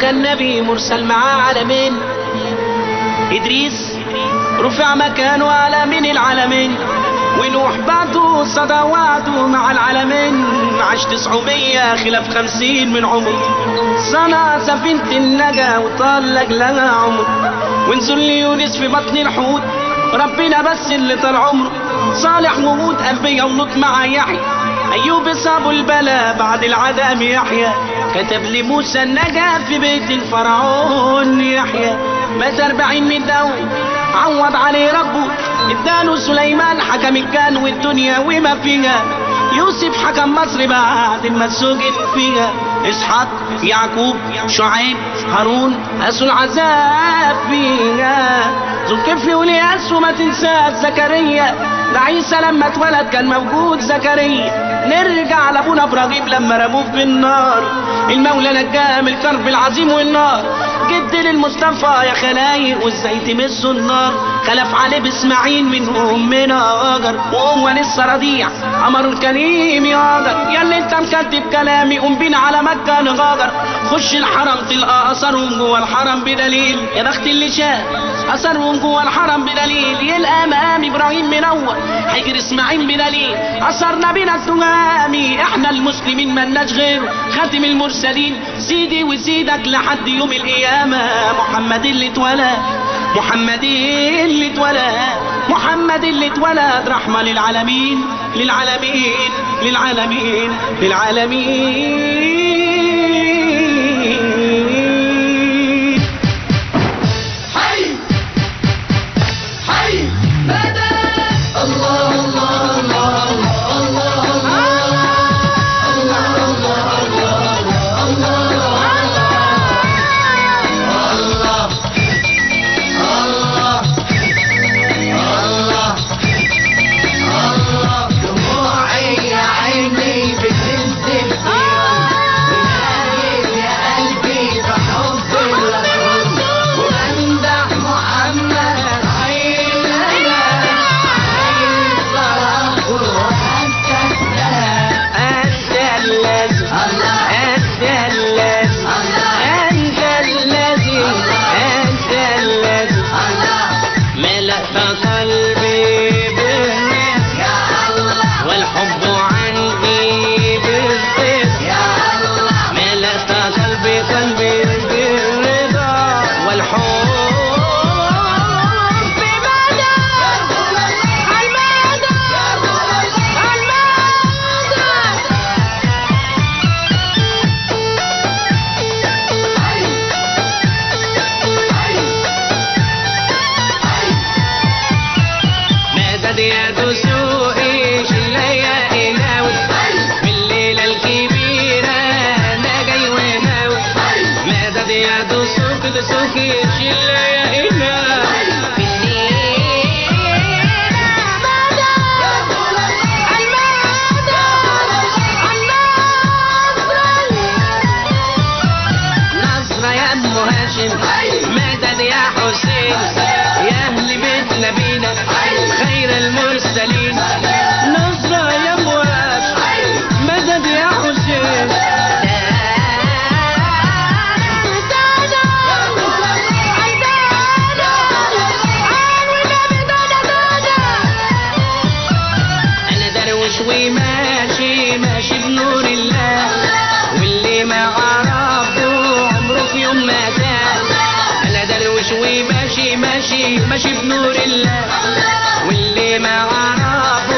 كان نبي مرسل معاه عالمين إدريس رفع مكانه على من العالمين ونوح بعده صدى وعده مع العالمين عاش تسعمية خلاف خمسين من عمره صنع سفينة النجا وطال لها عمر ونزل يونس في بطن الحوت ربنا بس اللي طال عمره صالح وهود أنبياء ولوط مع يحيى أيوب صابوا البلا بعد العذاب يحيى كتب لموسى النجاة في بيت الفرعون يحيى مات أربعين من داود عوض عليه ربه اداله سليمان حكم الكان والدنيا وما فيها يوسف حكم مصر بعد ما سجن فيها اسحاق يعقوب شعيب هارون اسوا العذاب فيها ذو الكفل والياس وما تنساش زكريا ده عيسى لما اتولد كان موجود زكريا نرجع لابونا ابراهيم لما رموه في النار المولى نجاه من الكرب العظيم والنار جد للمصطفى يا خلايق وازاي تمسوا النار خلف عليه باسماعيل من امنا هاجر وهو لسه رضيع امر الكريم يا هاجر يا اللي انت مكتب كلامي قوم بينا على مكه نغاجر خش الحرم تلقى اثرهم جوه الحرم بدليل يا بخت اللي شاف اثرهم جوه الحرم بدليل يلقى مقام ابراهيم منور حجر اسماعيل بدليل اثرنا بينا التهامي احنا المسلمين ملناش غيره خاتم المرسلين سيدي وسيدك لحد يوم القيامه محمد اللي اتولد محمد اللي اتولد محمد اللي اتولد رحمه للعالمين للعالمين للعالمين للعالمين حي حي مدى الله الله الله الله الله الله الله الله الله الله دموعي يا عيني بتنزل ونادي يا قلبي بحب الرسول وامدح محمد عين عين صلاة وانت السلام أنت الذي الله أنت الذي أنت الذي أنت الذي الله ملأت قلبي بالناس يا الله والحب عندي بالذات يا الله ملأت قلبي قلبي بالرضا والحب بمدى المدى مدد يا دسوقي شليا إلاوي من الليلة الكبيرة أنا جاي وناوي مدد يا دسوقي دسوقي شليا إلاوي في الليلة مدى نصر يا ام هاشم مدد يا حسين يا اهل بيت نبينا خير المرسلين نصر يا ام هاشم مدد يا حسين انا دروش وماشي ماشي بنور الله واللي ما عرفه عمره في يوم ما تاه انا دروش وماشي ماشي ماشي بنور الله واللي ما عرفه